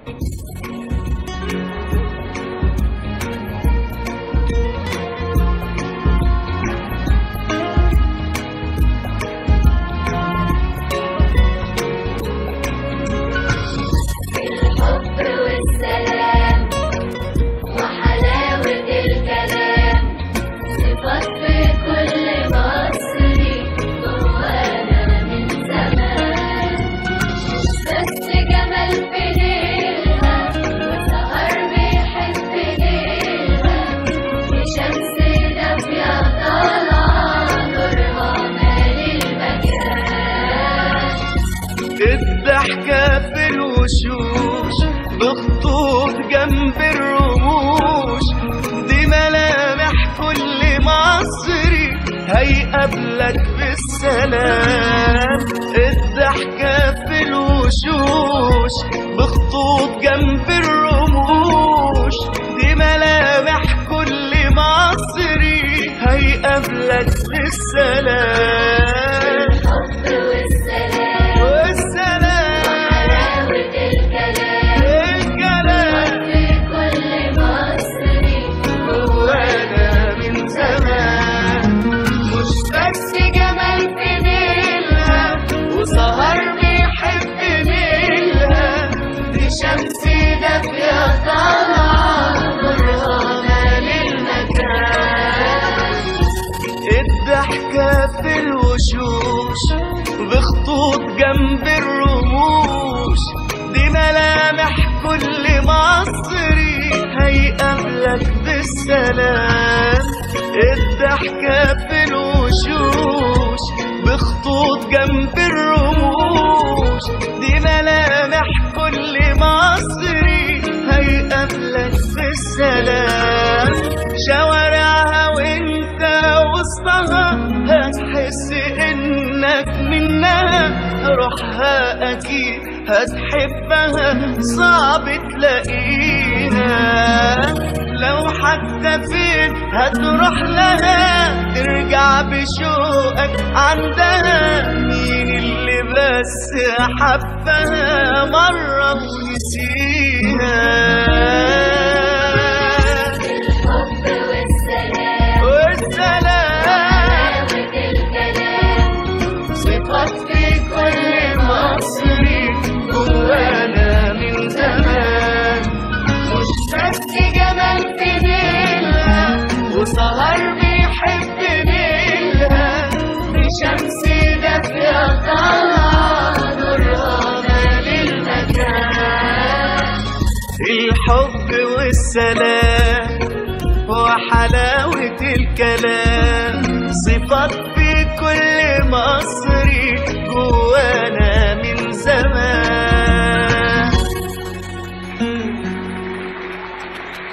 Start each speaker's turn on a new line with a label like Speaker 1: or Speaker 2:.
Speaker 1: الحب والسلام وحلاوة الكلام صفات في كل مصري جوانا من زمان بس جمال في ليلها وسهر بيحب ليلها بشمس دافية طالعة نورها مالي المكان
Speaker 2: الضحكة في الوشوش بخطوط جنب الرموش دي ملامح كل مصري هيقابلك بالسلام الضحكة في الوشوش بخطوط جنب الرموش دي ملامح كل مصري هيقابلك بالسلام
Speaker 1: الحب والسلام
Speaker 2: والسلام
Speaker 1: حلاوة الكلام
Speaker 2: الكلام
Speaker 1: في كل مصري
Speaker 2: جوانا من زمان مش بس جمال في نيلها وسهر بيحب نيلها دي شمس دافية طالعة نورها للمكان الضحكة في الوشوش بخطوط جنب الرموش دي ملامح كل مصري هيقابلك بالسلام الضحكة في الوشوش بخطوط جنب الرموش دي ملامح كل مصري هيقابلك بالسلام شوارعها وانت وسطها هتحس انك منها روحها اكيد هتحبها صعب تلاقيها لو حتى فين هتروح لها ترجع بشوقك عندها مين اللي بس حبها مرة ونسيها
Speaker 1: الحب والسلام
Speaker 2: والسلام
Speaker 1: حلاوة الكلام
Speaker 2: صفات في كل مصري جوانا من زمان مش بس جمال في نيلها وسهر بيحب نيلها دي شمس دافية طالعة نورها للمكان الحب والسلام وحلاوة الكلام صفات في كل مصري جوانا من زمان